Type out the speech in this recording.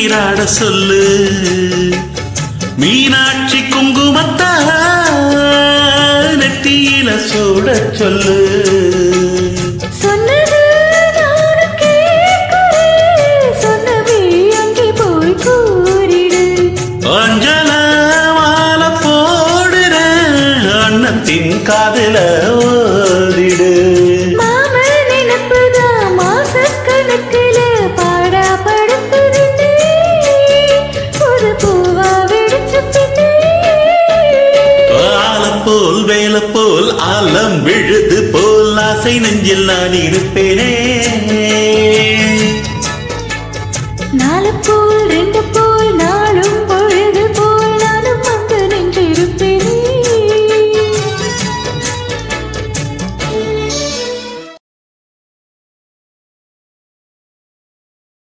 நீராட சொல்லு மீனாட்சி குங்குமத்தா நெத்தியில சூட சொல்லு சொன்னது நானும் கேட்கிறேன். சொன்னவே அங்கே போய் கூறிடு. அஞ்சல மாலை போடுற அண்ணத்தின் காதல ஓதிடு மாமன் நினைப்புதான் மாசக்கணக்குல பாடா படுத்துதுன்னு. ஒரு பூவா வெடிச்ச பின்னே. ஆலம் போல் வேலை போல் ஆலம் விழுது போல் ஆசை நெஞ்சில் நான் இருப்பேனே